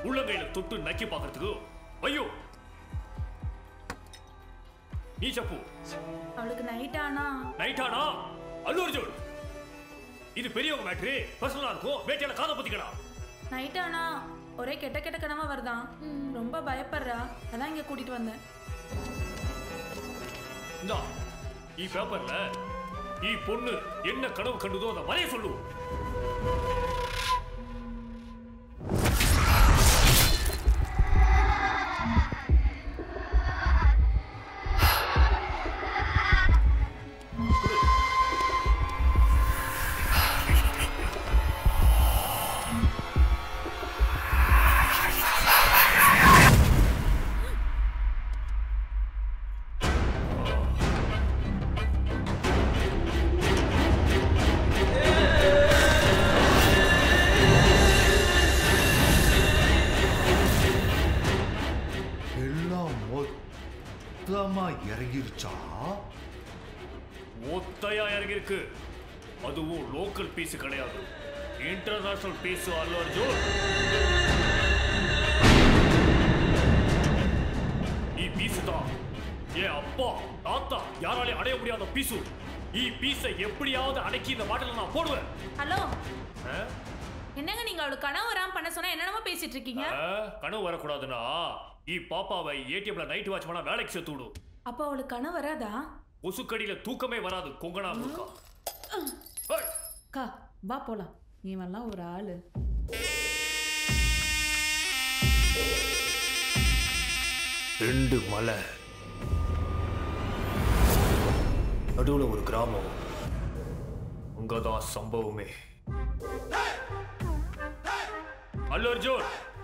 உள்ளங்கையில தொட்டு நக்கி பார்க்கறதுக்கு ஐயோ நீ சப்பு அவளுக்கு நைட் ஆனா நைட் ஆனா அல்லு அர்ஜுன் இது பெரியவங்க மேட்ரு பர்சனலா இருக்கும் வேட்டையில காதை பத்திக்கடா நைட் ஆனா ஒரே கெட்ட கெட்ட கனவா வருதான் ரொம்ப பயப்படுறா அதான் இங்க கூட்டிட்டு வந்தேன் இந்தா ಈ பேப்பர்ல ಈ பொண்ணு என்ன கனவு கண்டுதோ அதை வரைய சொல்லு எல்லாம் மொத்தமா இறங்கிருச்சா ஒத்தையா இறங்கிருக்கு அதுவும் லோக்கல் பீஸ் கிடையாது இன்டர்நேஷனல் பீஸ் அல்லு அர்ஜுன் ಈ பீஸ் தான் ஏன் அப்பா தாத்தா யாராலையும் அடைய முடியாத பீசு ಈ பீஸ எப்படியாவது அடக்கி இந்த பாட்டில நான் போடுவேன் ஹலோ ஆ? என்னங்க நீங்க அவளுக்கு கனவு வராம பண்ண சொன்னா என்னென்னமோ பேசிட்டு இருக்கீங்க ஆ, கனவு வரக்கூடாதுன்னா ஈ பாப்பாவை ஏடிஎம்ல நைட் வாட்ச் பண்ணா வேலைக்கு சேர்த்து விடு அப்போ அவளுக்கு கனவு வராதா கொசுக்கடியில தூக்கமே வராது கொங்கனா இருக்கா அக்கா வா போலாம் இவன்லாம் ஒரு ஆளு ரெண்டு மலை நடுவுல ஒரு கிராமம் அங்கதான் சம்பவமே அல்லு அர்ஜுன்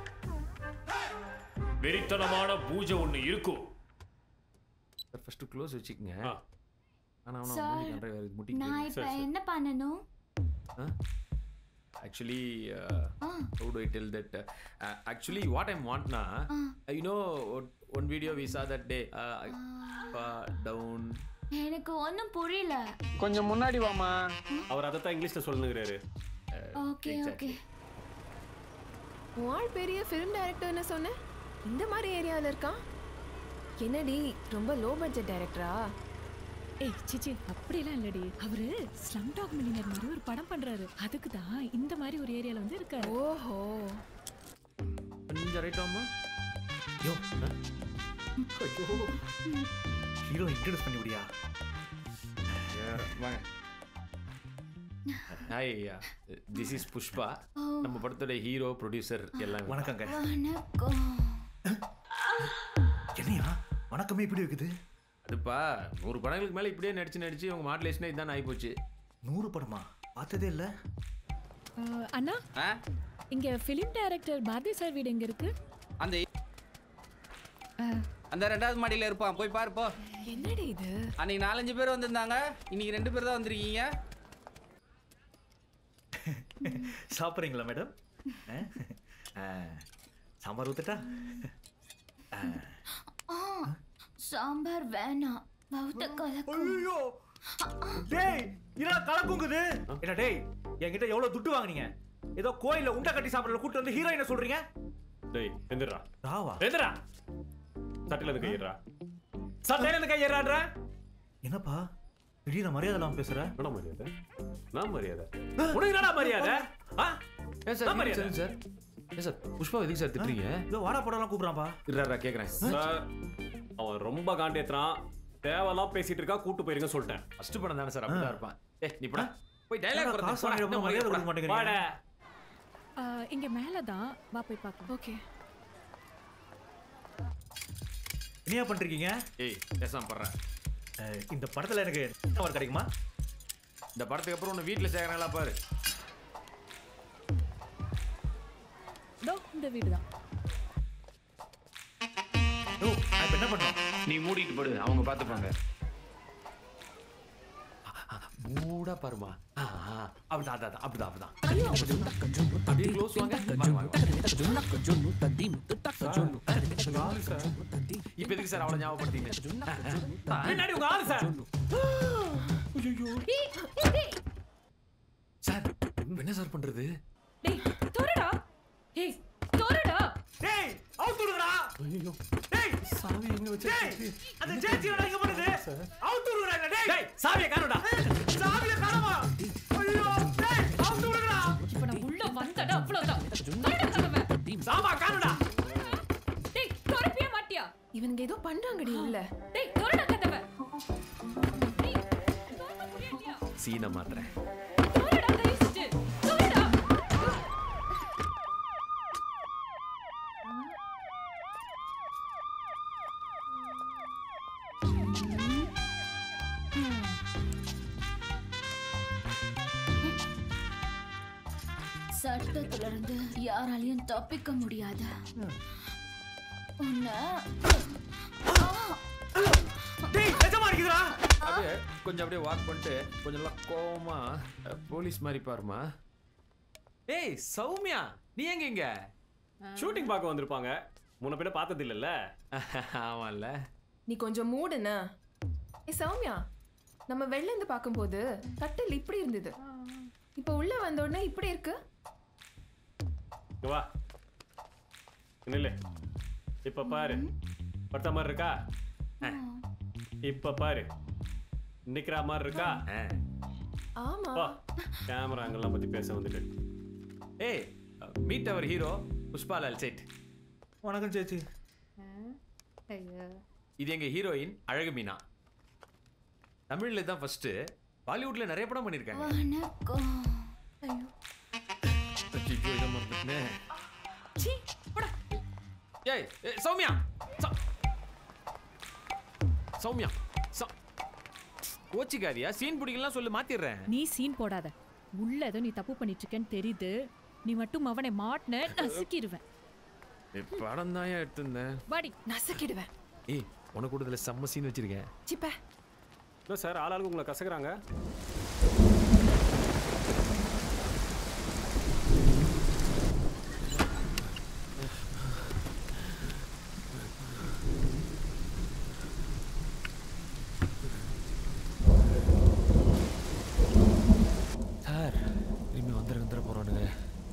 வெறித்தனமான பூஜை ஒண்ணு இருக்கும் ஃபர்ஸ்ட் க்ளோஸ் வச்சுக்கங்க ஆனா அவன Sir, மூஞ்சி கண்டா வேற முட்டி நான் இப்ப என்ன பண்ணணும் actually how do I tell that uh, uh, actually what I want na uh, you know what- one video we saw that day uh, uh, down எனக்கு ஒன்றும் புரியல கொஞ்சம் முன்னாடி வாமா அவர் அதை தான் இங்கிலீஷ்ல சொல்லுங்கிறாரு ஓகே ஓகே உன் ஆள் பெரிய ஃபிலிம் டைரக்டர்னு சொன்னேன் இந்த மாதிரி ஏரியாவில் இருக்கான் என்னடி ரொம்ப லோ பட்ஜெட் டைரக்டரா ஏய் சிச்சி அப்படிலாம் இல்லடி அவரு ஸ்லம் டாக் மில்லியனர் மாதிரி ஒரு படம் பண்றாரு அதுக்கு தான் இந்த மாதிரி ஒரு ஏரியால வந்து இருக்காரு ஓஹோ கொஞ்சம் ரைட் ஆமா யோ ஐயோ ஹீரோ இன்ட்ரடியூஸ் பண்ணி விடியா வாங்க ஹாய் திஸ் இஸ் புஷ்பா நம்ம படத்தோட ஹீரோ ப்ரொடியூசர் எல்லாம் வணக்கங்க வணக்கம் என்னையா வணக்கமே இப்படி இருக்குது அதுப்பா நூறு படங்களுக்கு மேல இப்படியே நடிச்சு நடிச்சு உங்க மாடலேஷனே இதான் ஆயிப்போச்சு நூறு படமா பார்த்ததே இல்ல அஹ், அண்ணா இங்க ஃபிலிம் டைரக்டர் பாரதி சார் வீடு எங்க இருக்கு அந்த அந்த ரெண்டாவது மாடியில இருப்பான் போய் பாரு போ என்னடி இது அன்னைக்கு நாலஞ்சு பேர் வந்திருந்தாங்க இன்னைக்கு ரெண்டு பேர் தான் வந்திருக்கீங்க சாப்பிட்றீங்களா மேடம் சாம்பார் ஊத்துட்டா ஆ. ஆ சாம்பார் வேணாம் வவுத்த கலக்கும் ஐயோ டேய் இதா கலக்குங்குது என்ன டேய் என்கிட்ட எவ்வளவு துட்டு வாங்குனீங்க ஏதோ கோயில்ல உண்டை கட்டி சாப்பிடல கூட்டு வந்து ஹீரோயினை சொல்றீங்க டேய் எந்திரா ராவா எந்திரா சட்டில இருந்து கையிடுறா சட்டையில இருந்து கையறான்ற என்னப்பா திடீர்னு மரியாதை இல்லாம பேசுற என்ன மரியாதை நான் மரியாதை உனக்கு என்னடா மரியாதை ஆ ஏன் சார் என்ன மரியாதை? சார் சார் ஏன் சார் புஷ்பா எதுக்கு சார் திட்டுறீங்க இதோ வாடா படம்லாம் கூப்பிடுறான்பா இருடா கேக்குறேன் சார் அவன் ரொம்ப காண்டேத்துறான் தேவையெல்லாம் பேசிட்டு இருக்கா கூட்டு போயிருங்க சொல்லிட்டேன் ஃபர்ஸ்ட் படம் தானே சார் அப்படிதான் இருப்பான் ஏ நீ போடா போய் டைலாக் என்னடா காசு வாங்கிட்டு போறேன் மரியாதை கொடுக்க மாட்டேங்கிறீங்க வாடா அஹ், இங்க மேல தான் வா போய் பார்க்கலாம் ஓகே என்னையா பண்றீங்க ஏய் பேசாம படுறேன் அஹ், இந்த படத்துல எனக்கு அவர் கிடைக்குமா இந்த படத்துக்கு அப்புறம் உன்னை வீட்டில் சேர்க்கறாங்களா பாரு இதோ இந்த வீடு தான் ஓ நான் இப்ப என்ன பண்ணோம் நீ மூடிட்டு படு அவங்க பார்த்துப்பாங்க மூடா பாருமா ஆ, ஆ, அப்படிதான் அதான், அதான், அப்படிதான் அப்படிதான் அப்படியே க்ளோஸ் வாங்க வாங்க, வாங்க. இப்ப எதுக்கு சார் அவ்வளவு ஞாபகப்படுத்தீங்க பின்னாடி உங்க ஆளு சார் சார் என்ன சார் பண்றது டேய் தோறடா ஏய் தோறடா டேய் சாவியை காணுடா சாவியை காணுமா ஐயோ டேய் அவுத்து விடுங்கடா இப்ப நான் உள்ள வந்தடா அவ்வளவுதான் தொலைடா கதவை. சாமா காணுடா டேய் திறப்பியே மாட்டியா இவனுங்க ஏதோ பண்றாங்கடி உள்ள டேய் தொலைடா கதவை டேய் திறக்க முடியலையா சீனை மாத்துறேன் தொலைடா தயவு செஞ்சு தொலைடா சட்டத்துல இருந்து யாராலையும் தப்பிக்க முடியாது உன்ன டேய் நிஜமா இருக்குதுடா அப்படியே கொஞ்சம் அப்படியே வாக் பண்ணிட்டு கொஞ்சம் நல்லா கோவமா அஹ், போலீஸ் மாதிரி பாருமா ஏய் சௌமியா நீ எங்க இங்க ஷூட்டிங் பார்க்க வந்திருப்பாங்க முன்ன பின்ன பார்த்தது இல்லைல்ல ஆமால நீ கொஞ்சம் மூடுன ஏ சௌமியா நம்ம வெளில இருந்து பார்க்கும்போது கட்டில் இப்படி இருந்தது இப்போ உள்ள வந்த உடனே இப்படி இருக்கு இங்க வா நில்லு இப்ப பாரு படுத்த மாதிரி இருக்கா இப்ப பாரு நிக்கிற மாதிரி இருக்கா ஆமா வா கேமரா அங்கெல்லாம் பத்தி பேச வந்துட்டு ஏய் மீட் அவர் ஹீரோ புஷ்பாலால் செட் வணக்கம் சேச்சி இது எங்க ஹீரோயின் அழகு மீனா தமிழ்ல தான் ஃபர்ஸ்ட் பாலிவுட்ல நிறைய படம் பண்ணிருக்காங்க வணக்கம் அச்சச்சோ, இதை மறந்துட்டேனே. ஏய் ஏய், சௌமியா சௌ- சௌமியா சௌ- கோச்சிக்காரியா சீன் பிடிக்கலாம் சொல்லி மாத்திடுறேன் நீ சீன் போடாத உள்ள ஏதோ நீ தப்பு பண்ணிட்டு இருக்கேன்னு தெரியுது நீ மட்டும் அவனை மாட்டின நசுக்கிடுவேன் படம் தான் எடுத்திருந்தேன் வாடி நசுக்கிடுவேன் ஏய் உனக்கு கூட இதுல செம்ம சீன் வச்சிருக்கேன் சிப்ப இல்லை சார் ஆளாளுக்கு உங்களை கசக்குறாங்க சார் இனிமே வந்துட வந்துட போறானுங்க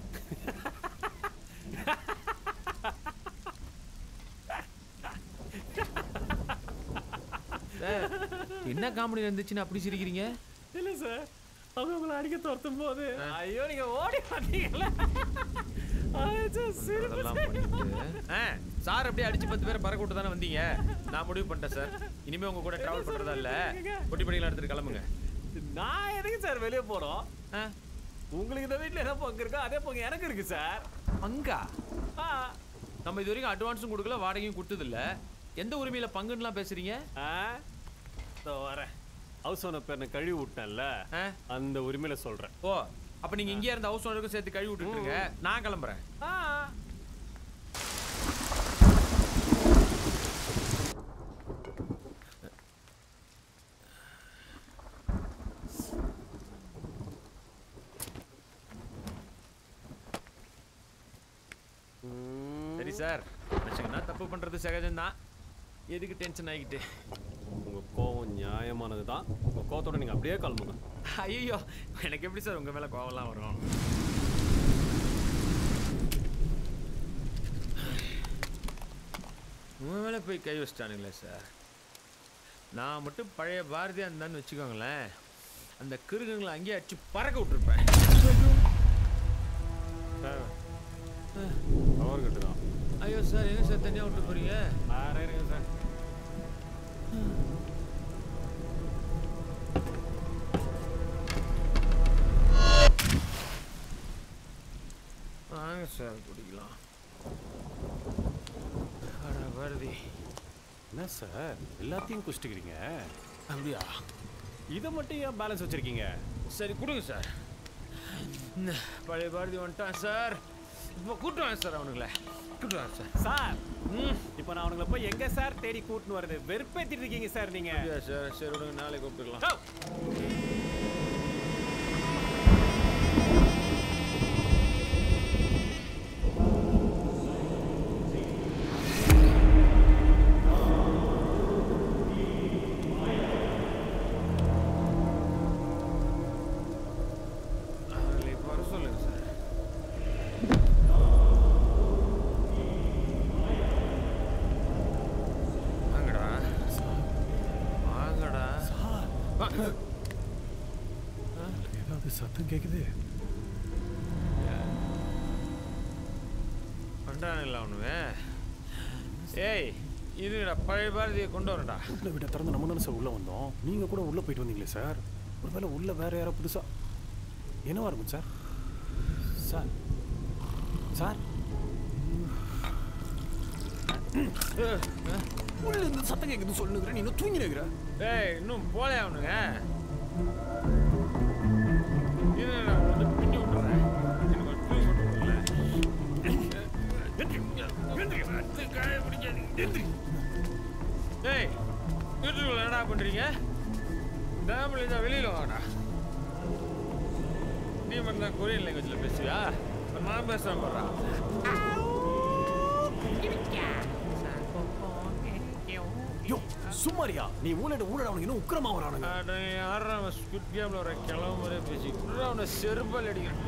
சார், என்ன காமெடி இருந்துச்சுன்னு அப்படி சிரிக்கிறீங்க இல்லை சார் அவங்க உங்களை அடிக்க துரத்தும் போது ஐயோ நீங்க ஓடி வந்தீங்கல்ல அதெல்லாம் பண்ணிட்டு ஆ, சார் அப்படியே அடிச்சு பத்து பேரை பறக்க விட்டு தானே வந்தீங்க நான் முடிவு பண்ணிட்டேன் சார் இனிமே உங்க கூட டிராவல் பண்றதா இல்ல பொட்டி படிக்கலாம் எடுத்துட்டு கிளம்புங்க நான் எதுக்கு சார் வெளியே போறோம் ஆ, உங்களுக்கு இந்த வீட்டில் என்ன பங்கு இருக்கோ அதே பங்கு எனக்கு இருக்கு சார் பங்கா ஆ நம்ம இது வரைக்கும் அட்வான்ஸும் கொடுக்கல வாடகையும் கொடுத்தது இல்ல எந்த உரிமையில பங்குன்னுலாம் பேசுறீங்க ஆ இதோ வரேன் ஹவுஸ் ஓனர் பேர் நான் கழுவி விட்டேன்ல ஆ? அந்த உரிமையில சொல்றேன் ஓ அப்ப நீங்க இங்கே இருந்த ஹவுஸ் ஓனருக்கும் சேர்த்து கழுவி விட்டுருங்க நான் கிளம்புறேன் ஆ சரி சார் மனுஷங்கன்னா தப்பு பண்றது சகஜம்தான் எதுக்கு டென்ஷன் ஆகிட்டு உங்க கோவம் நியாயமானது தான் உங்க கோவத்தோட நீங்க அப்படியே கிளம்புங்க ஐயோ எனக்கு எப்படி சார் உங்க மேல கோவம்லாம் வரும் உங்க மேல போய் கை வச்சிட்டானுங்களே சார் நான் மட்டும் பழைய பாரதியா இருந்தான்னு வச்சுக்கோங்களேன் அந்த கிருகங்களை அங்கேயே அடிச்சு பறக்க விட்டுருப்பேன் அவர்கிட்ட தான் ஐயோ சார் என்ன சார் தனியாக விட்டு போறீங்க வேற இருங்க சார் வாங்க சார் குடிக்கலாம் அட பாரதி என்ன சார் எல்லாத்தையும் குடிச்சிட்டுக்கிறீங்க அப்படியா இதை மட்டும் ஏன் பேலன்ஸ் வச்சிருக்கீங்க சரி கொடுங்க சார் இந்த பழைய பாரதி வந்துட்டான் சார் இப்போ கூட்டு வாங்க சார் அவனுங்கள கூட்டு வாங்க சார் சார் இப்போ நான் அவனுங்களை போய் எங்க சார் தேடி கூட்டின்னு வருது வெறுப்பேத்திட்டு இருக்கீங்க சார் நீங்க அப்படியா சார் சரி விடுங்க நாளைக்கு கூப்பிட்டுக்கலாம் ஓ! நாளைக்கு வர சொல்லுங்க சார் வாங்கடா வாங்கடா ஏதாவது சத்தம் கேக்குது பண்றானுங்களா அவனுவே ஏய் இருடா பழைய பாரதியை கொண்டு வரடா உள்ள விட திறந்து நம்ம தானே சார் உள்ள வந்தோம் நீங்க கூட உள்ள போயிட்டு வந்தீங்களே சார் ஒருவேளை உள்ள வேற யாரோ புதுசா என்னவா இருக்கும் சார் சார் சார் உள்ள இருந்து சத்தம் கேக்குது சொல்லுங்கிற நீ இன்னும் தூங்கி நிற்கிற ஏய் இன்னும் போலே அவனுங்க இருடா வந்து பின்னி விட்டுறேன் எனக்கு ஒரு டூ போட்டு ஏய் வீட்டுக்குள்ள என்னடா பண்றீங்க டேம்ல இருந்தா வெளியில வாடா நீ மட்டும் தான் கொரியன் லாங்குவேஜ்ல பேசுவியா இப்ப நான் பேசுறேன் போடுறா யோ சும்மாரியா நீ ஊழல் ஊழல் அவனுக்கு இன்னும் உக்கிரமா வரானுங்க அட யாரா அவன் ஸ்குட் கேம்ல வர கிளம்ப மாதிரியே பேசி குடுறா அவனை செருப்பால் அடிக்கிறான்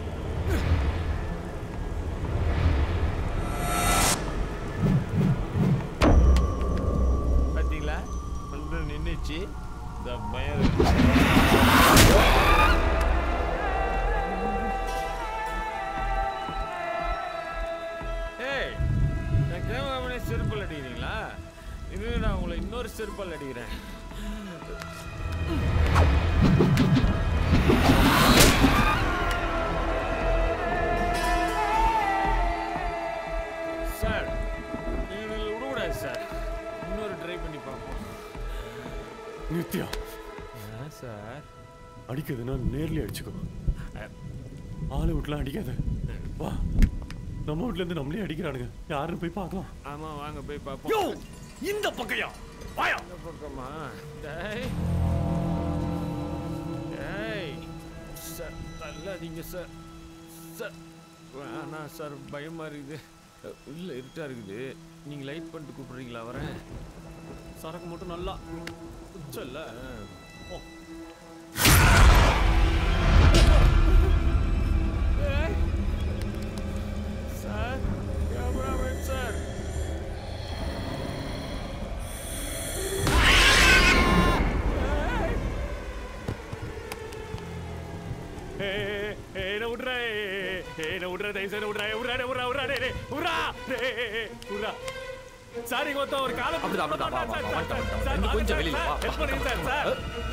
பாத்தீங்களா வந்து நின்னுச்சு இந்த பயம் ஏய் நான் கேமராமனே செருப்பால் அடிக்கிறீங்களா இது நான் உங்களை இன்னொரு செருப்பால் அடிக்கிறேன் சார் இதில் விடக்கூடாது சார் இன்னொரு ட்ரை பண்ணி பார்ப்போம் நித்யா ஏன் சார் அடிக்கிறதுனா நேர்லயே அடிச்சுக்கோ ஆளை விட்டுலாம் அடிக்காத வா நம்ம வீட்ல இருந்து நம்மளே அடிக்கிறானுங்க யாருன்னு போய் பார்க்கலாம் ஆமா வாங்க போய் யோ பார்ப்போம் இந்த பக்கையா வாயா இந்த பக்கமா டேய் டேய் சார் தள்ளாதீங்க சார் சார் வேணாம் சார் பயமா இருக்குது உள்ள இருட்டா இருக்குது நீங்க லைட் பண்ணிட்டு கூப்பிடுறீங்களா வரேன் சரக்கு மட்டும் நல்லா சொல்ல சார் கேமராமேன் சார் என்ன விட்ற என்ன விட்ற தயவு செய்து விட்ற விட்றா விட்றா விட்றா டே விட்றா விட்றா சார் இங்க ஒருத்தன் ஒரு காலம் அப்படிதான், அப்படிதான். வா, வா, வா, வந்துட்டேன், வந்துட்டேன். இன்னும் கொஞ்சம் வெளியில வா, வா. ஹெல்ப் பண்ணுங்க சார் சார்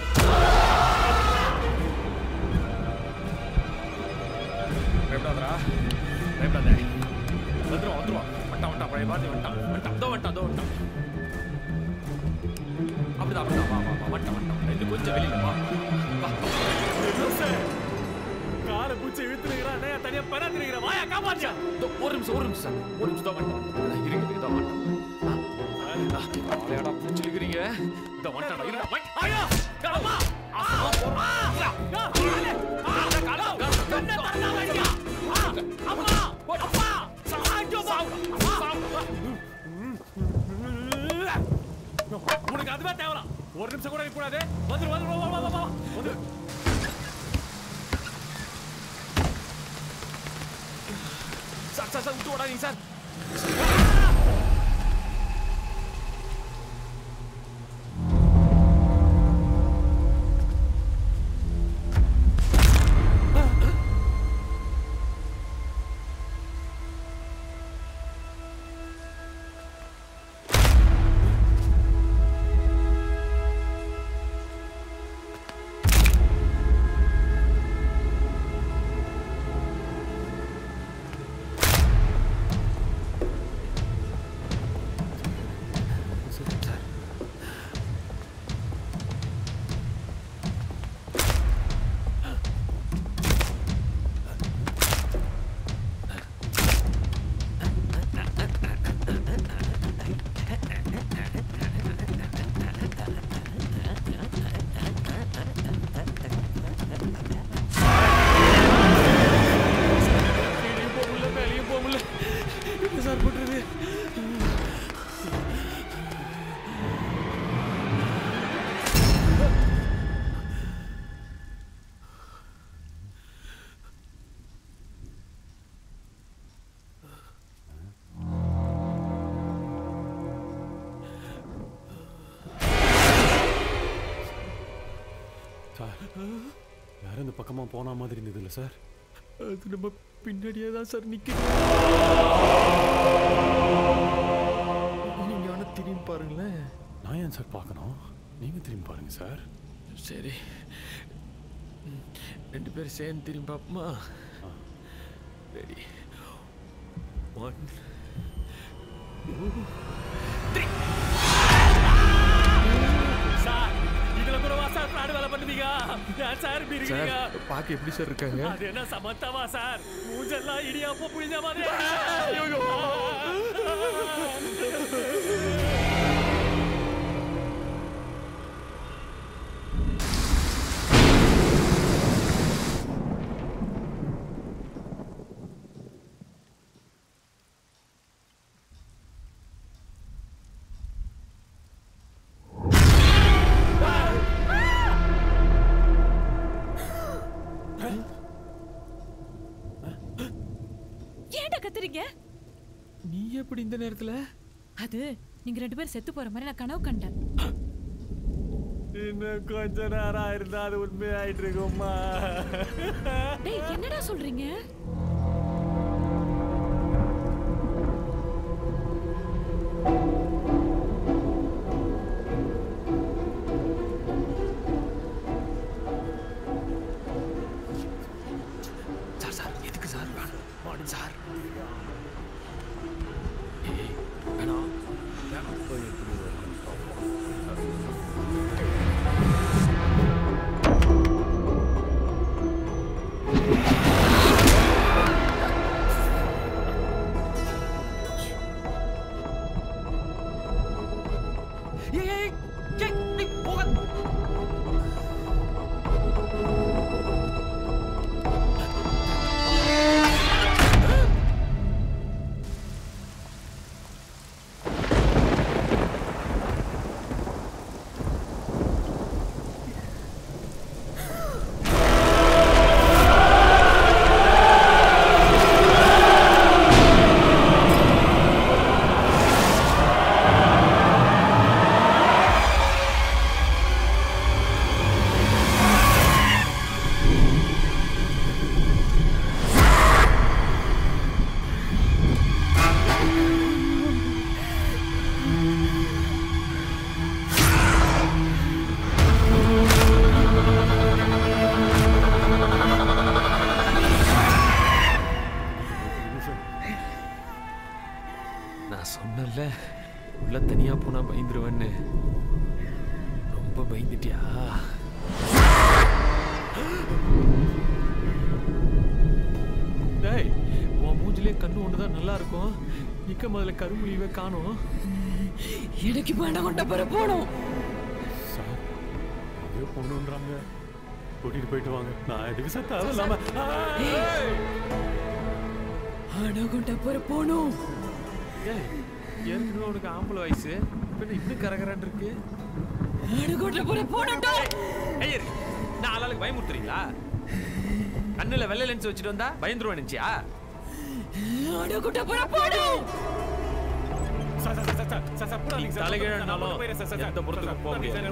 பயப்படாதடா பயப்படாத வந்துருவான் வந்துருவான் வட்டான் வட்டான் பழைய பாரதி வட்டான் வட்டான் அதோ வட்டான் அதோ வட்டான் அப்படிதான் அப்படிதான் வா வா வா வட்டான் வட்டான் இன்னும் கொஞ்சம் வெளியில வா வா சார் காரை பூச்சி இழுத்துருக்கிறான் நான் தனியா பராத்திருக்கிறேன் வாயா காப்பாத்தியா இதோ ஒரு நிமிஷம் ஒரு நிமிஷம் ஒரு நிமிஷம் தான் வட்டான் இருங்க இருங்க தான் வட்டான் ஆளையாடா பிடிச்சிருக்கிறீங்க இந்த வட்டான் இருடா வட் ஐயா அம்மா உனக்கு அதுவே தேவலாம் ஒரு நிமிஷம் கூட கூடாது வந்துரு வந்துரு வா வா வா வா வந்து சார் சார் சார் விட்டு விடாதீங்க சார் சார் யாரும் இந்த பக்கமா போன மாதிரி இருந்தது இல்லை சார் அது நம்ம பின்னாடியே தான் சார் நிற்குது நீங்க வேணா திரும்பி பாருங்களேன் நான் ஏன் சார் பார்க்கணும் நீங்க திரும்பி பாருங்க சார் சரி ம், ரெண்டு பேரும் சேர்ந்து திரும்பி பார்ப்போமா ரெடி ஒன் சார் இதுல கூடவா சார் பிராடு வேலை பண்ணுவீங்க ஏன் சார் இப்படி இருக்கீங்க சார் பார்க்க எப்படி சார் இருக்காங்க அது என்ன சமத்தவா சார் மூஞ்செல்லாம் இடியாப்ப புழிஞ்ச மாதிரி ஏன்டா கத்துறீங்க நீ எப்படி இந்த நேரத்துல அது நீங்க ரெண்டு பேரும் செத்து போற மாதிரி நான் கனவு கண்டேன் இன்னும் கொஞ்ச நேரம் இருந்தா அது உண்மையாயிட்டு இருக்கும்மா டேய் என்னடா சொல்றீங்க சார் சார் எதுக்கு சார் வேணும் மார்னிங் சார் ஏய் வேணாம் வேணாம் ஏய் ஏய் ஏய் ஏய் போக நான் சொன்னேன்ல உள்ள தனியா போனா பயந்துருவேன்னு ரொம்ப பயந்துட்டியா டேய் உன் மூஞ்சிலே கண்ணு ஒன்று தான் நல்லா இருக்கும் இக்க முதல்ல கருமொழியவே காணும் எனக்கு வேண்டாம் கொண்ட பிற போகணும் சார் எங்கேயோ பொண்ணுன்றாங்க கூட்டிட்டு போயிட்டு வாங்க நான் எதுக்கு சார் தேவையில்லாம ஆனா கொண்ட பிற போகணும் ஏய் ஏற்கனவே உனக்கு ஆம்பளை வயசு பின்ன இன்னும் கரகரான் இருக்கு ஆனா கொண்ட பிற போனட்டோ ஐயர் நான் ஆளாளுக்கு பயமுறுத்துறீங்களா கண்ணுல வெள்ளை லென்ஸ் வச்சுட்டு வந்தா பயந்துருவேன் நினைச்சியா ஆனா கொண்ட பிற போகணும் sir sir sir sir sir sir போடாதீங்க சார் தலைகீழானாலும் நான் போயிடுறேன் சார் சார் எந்த புறத்துக்கும் போக முடியாது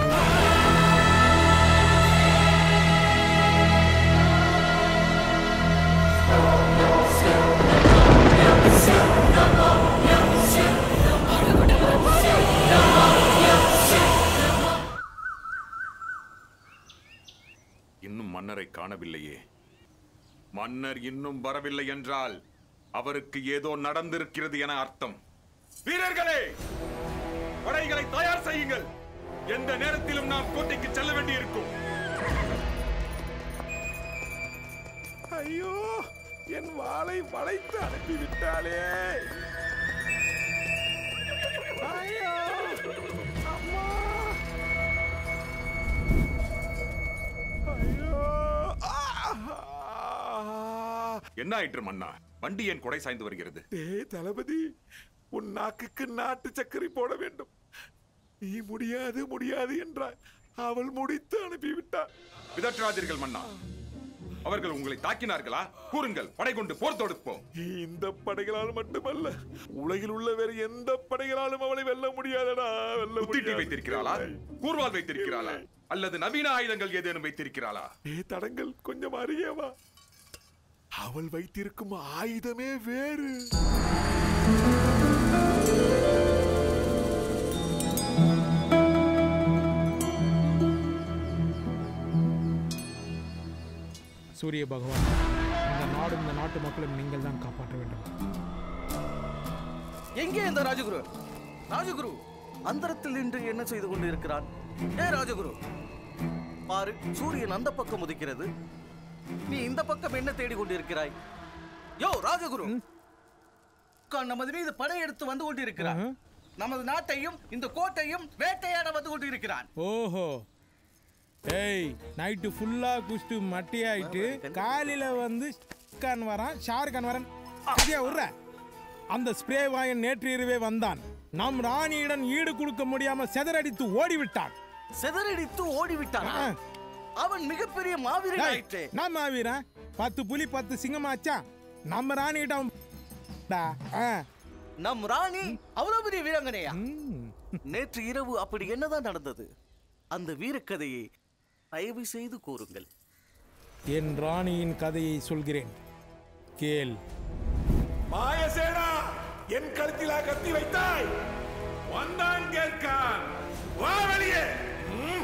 இன்னும் மன்னரை காணவில்லையே மன்னர் இன்னும் வரவில்லை என்றால் அவருக்கு ஏதோ நடந்திருக்கிறது என அர்த்தம் வீரர்களே படைகளை தயார் செய்யுங்கள் எந்த நேரத்திலும் நாம் கோட்டைக்கு செல்ல வேண்டியிருக்கும் ஐயோ என் வாளை வளைத்து அனுப்பிவிட்டாளே ஐயோ அம்மா ஐயோ என்ன ஆயிற்று மன்னா வண்டி ஏன் கொடை சாய்ந்து வருகிறது டேய் தளபதி உன் நாக்குக்கு நாட்டு சர்க்கரை போட வேண்டும் நீ முடியாது முடியாது என்றாய் அவள் முடித்து அனுப்பிவிட்டாள் பிதற்றாதீர்கள் மன்னா அவர்கள் உங்களை தாக்கினார்களா கூறுங்கள் படை கொண்டு போர் தொடுப்போம் இந்த படைகளால் மட்டுமல்ல உலகில் உள்ள வேறு எந்த படைகளாலும் அவளை வெல்ல முடியாதடா வெல்ல குத்திட்டி வைத்திருக்கிறாளா கூர்வால் வைத்திருக்கிறாளா அல்லது நவீன ஆயுதங்கள் ஏதேனும் வைத்திருக்கிறாளா ஏ தடங்கள் கொஞ்சம் அருகே வா அவள் வைத்திருக்கும் ஆயுதமே வேறு சூரிய பகவான் இந்த நாடு இந்த நாட்டு மக்களும் நீங்கள் தான் காப்பாற்ற வேண்டும் எங்கே இந்த ராஜகுரு ராஜகுரு அந்தரத்தில் நின்று என்ன செய்து கொண்டு இருக்கிறான் ஏ ராஜகுரு பாரு சூரியன் அந்த பக்கம் உதிக்கிறது நீ இந்த பக்கம் என்ன தேடி கொண்டிருக்கிறாய் யோ ராஜகுரு க- நமது மீது படையெடுத்து வந்து கொண்டிருக்கிறான் நமது நாட்டையும் இந்த கோட்டையும் வேட்டையாட வந்து கொண்டிருக்கிறான் ஓஹோ ஏய் நைட்டு ஃபுல்லா குஷ்டு மட்டி ஆயிட்டு காலையில வந்து கான் வரான் ஷாருக்கான் வரான் கதையா விட்ற அந்த ஸ்ப்ரே வாயன் நேற்று இரவே வந்தான் நம் ராணியிடம் ஈடு கொடுக்க முடியாம செதறடித்து ஓடிவிட்டான் செதறடித்து ஓடிவிட்டான் அவன் மிகப்பெரிய மாவீரன் டேய், ஆயிற்றே நான் மாவீரன் பத்து புலி பத்து சிங்கமாச்சா நம்ம ராணியிடம் டா, ஆ. நம் ராணி அவ்வளவு பெரிய வீராங்கனையா நேற்று இரவு அப்படி என்னதான் நடந்தது அந்த வீரக்கதையை தயவு செய்து கூறுங்கள் என் ராணியின் கதையை சொல்கிறேன் கேள் மாயசேனா என் கழுத்திலா கத்தி வைத்தாய் வந்தான் கேட்கான் வா வெளியே ம்.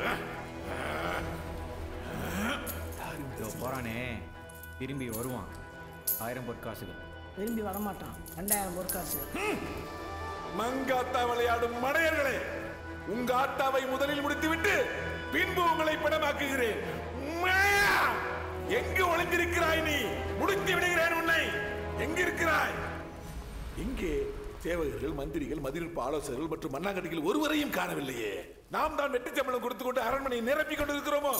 இதோ போறானே திரும்பி வருவான் ஆயிரம் பொற்காசுகள் திரும்பி வரமாட்டான் ரெண்டாயிரம் பொற்காசு மங்காத்தா விளையாடும் மடையர்களே உங்க ஆட்டாவை முதலில் முடித்துவிட்டு பின்பு உங்களை படமாக்குகிறேன் மாயா! எங்கு ஒளிந்திருக்கிறாய் நீ முடித்து விடுகிறேன் உன்னை எங்க இருக்கிறாய் எங்கே சேவகர்கள் மந்திரிகள் மதிநுட்ப ஆலோசகர்கள் மற்றும் மண்ணாங்கட்டிகள் ஒருவரையும் காணவில்லையே நாம் தான் வெட்டி சம்பளம் கொடுத்து கொண்டு அரண்மனையை நிரப்பிக் கொண்டிருக்கிறோமோ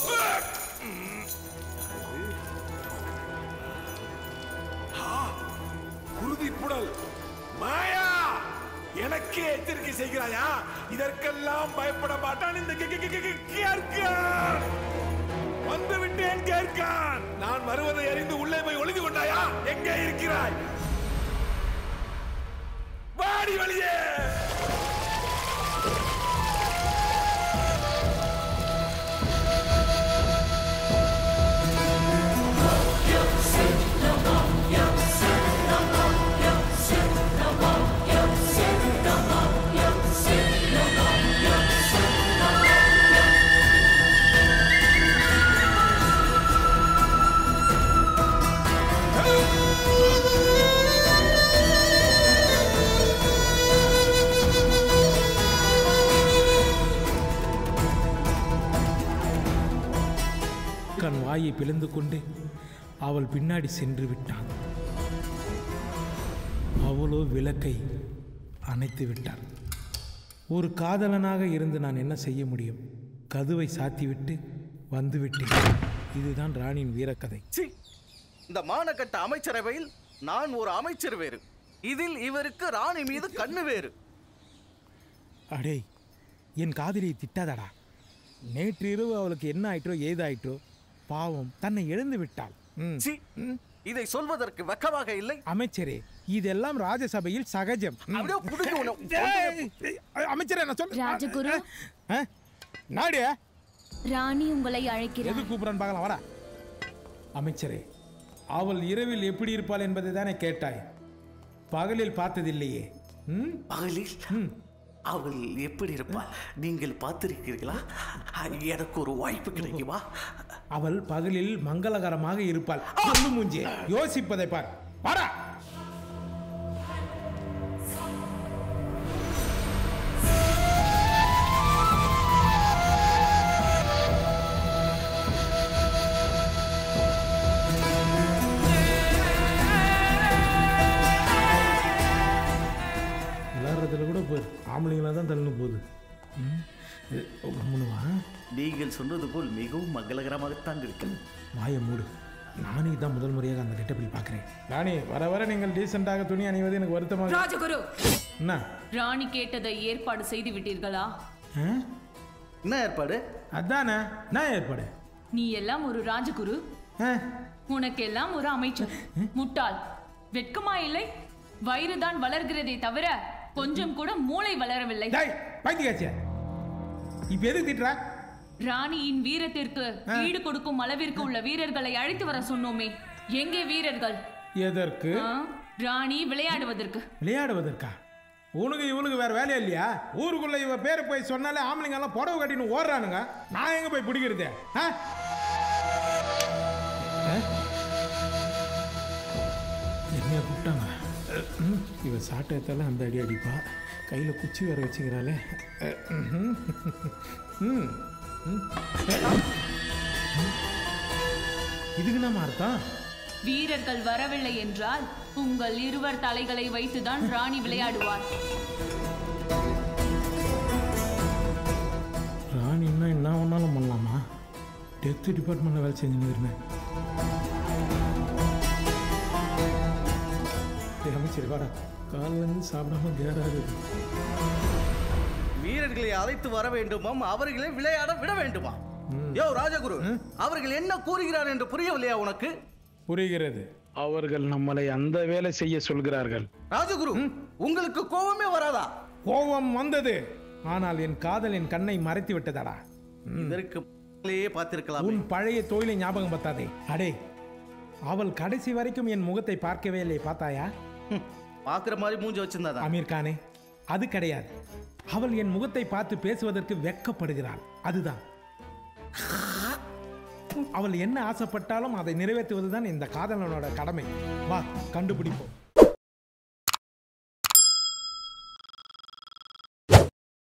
ஆ, குருதி புடல் மாயா எனக்கே எச்சரிக்கை செய்கிறாயா இதற்கெல்லாம் பயப்பட மாட்டான் இந்த கி- கி- கி- கி- கேர்கான். வந்து விட்டேன் கேட்கான் நான் வருவதை அறிந்து உள்ளே போய் ஒளிந்து கொண்டாயா எங்கே இருக்கிறாய் வாடி வெளியே கண் வாயை பிளந்து கொண்டு அவள் பின்னாடி சென்று விட்டான் அவளோ விளக்கை அணைத்து விட்டாள் ஒரு காதலனாக இருந்து நான் என்ன செய்ய முடியும் கதவை சாத்திவிட்டு வந்துவிட்டேன் இதுதான் ராணியின் வீரக்கதை சீ! இந்த மானக்கட்ட அமைச்சரவையில் நான் ஒரு அமைச்சர் வேறு இதில் இவருக்கு ராணி மீது கண்ணு வேறு அடே என் காதலியை திட்டாதடா நேற்று இரவு அவளுக்கு என்ன ஆயிற்றோ ஏதாயிற்றோ பாவம் தன்னை இழந்து விட்டாள் ம். சீ! இதை சொல்வதற்கு வெக்கமாக இல்லை அமைச்சரே இதெல்லாம் ராஜசபையில் சகஜம் ம். அப்படியே புடுங்கி உன்னை- டேய், டேய், அமைச்சரே நான் சொல்ல ராஜகுரு நாடு ராணி உங்களை எது அழைக்கிறார் கூப்பிடான்னு பார்க்கலாம் வாடா அமைச்சரே அவள் இரவில் எப்படி இருப்பாள் என்பதை தானே கேட்டாய் பகலில் பார்த்ததில்லையே ம் பகலில் அவள் எப்படி இருப்பாள் நீங்கள் பார்த்திருக்கிறீர்களா எனக்கு ஒரு வாய்ப்பு கிடைக்குமா அவள் பகலில் மங்களகரமாக இருப்பாள் சொல்லு மூஞ்சி யோசிப்பதை பார் வாடா விளையாடுறதுல கூட போய் ஆம்பளைங்களா தான் தள்ளு போகுது ம். இது, கம்முனுவா நீங்கள் சொன்னது போல் மிகவும் மங்களகரமாகத்தான் இருக்கிறது வாயை மூடு நானே தான் முதல் முறையாக அந்த கெட்டப்பில் பார்க்குறேன் ராணி வர வர நீங்கள் டீசெண்டாக துணி அணிவது எனக்கு வருத்தமாக ராஜகுரு என்ன ராணி கேட்டதை ஏற்பாடு செய்து விட்டீர்களா ஆ? என்ன ஏற்பாடு அதானே என்ன ஏற்பாடு நீ எல்லாம் ஒரு ராஜகுரு உனக்கெல்லாம் ஒரு அமைச்சர் முட்டாள் வெட்கமா இல்லை வயிறுதான் வளர்கிறதே தவிர கொஞ்சம் கூட மூளை வளரவில்லை பைத்தியக்காச்சியா இப்போ எதுக்கு திட்டுறா ராணியின் வீரத்திற்கு ஈடு கொடுக்கும் அளவிற்கு உள்ள வீரர்களை அழைத்து வர சொன்னோமே எங்கே வீரர்கள் எதற்கு ஆ? ராணி விளையாடுவதற்கு விளையாடுவதற்கா உனக்கு இவனுக்கு வேற வேலையா இல்லையா ஊருக்குள்ள இவ பேரை போய் சொன்னாலே ஆம்பளைங்க எல்லாம் புடவை கட்டின்னு ஓடுறானுங்க நான் எங்க போய் பிடிக்கிறது ஆ? ஆ? என்னைய கூப்பிட்டாங்க ம், இவ சாட்டத்தால அந்த அடி அடிப்பா கையில் குச்சி வேற வச்சுக்கிறாளே ம், ம், ம். இதுக்கு நம்ம அர்த்தம் வீரர்கள் வரவில்லை என்றால் உங்கள் இருவர் தலைகளை வைத்துதான் ராணி விளையாடுவார் ராணின்னா என்ன ஒன்றாலும் பண்ணலாமா டெத் டிபார்ட்மெண்ட்டில் வேலை செஞ்சுன்னு இருந்தேன் டேய் அமைச்சர் வாடா காலிலேருந்து சாப்பிடாம கேராது வீரர்களை அழைத்து வர வேண்டுமாம் அவர்களை விளையாட விட வேண்டுமா யோ ராஜகுரு அவர்கள் என்ன கூறுகிறார் என்று புரியவில்லையா உனக்கு புரிகிறது அவர்கள் நம்மளை அந்த வேலை செய்ய சொல்கிறார்கள் ராஜகுரு உங்களுக்கு கோபமே வராதா கோபம் வந்தது ஆனால் என் காதல் என் கண்ணை மறைத்து விட்டதடா இதற்கு முதல்லயே பார்த்திருக்கலாம் உன் பழைய தொழிலை ஞாபகம் பத்தாதே அடே அவள் கடைசி வரைக்கும் என் முகத்தை பார்க்கவே இல்லை பார்த்தாயா பார்க்குற மாதிரி மூஞ்சி வச்சிருந்தா அமீர் கானே அது கிடையாது அவள் என் முகத்தை பார்த்து பேசுவதற்கு வெட்கப்படுகிறாள் அதுதான் அவள் என்ன ஆசைப்பட்டாலும் அதை நிறைவேற்றுவதுதான் இந்த காதலனோட கடமை வா கண்டுபிடிப்போம்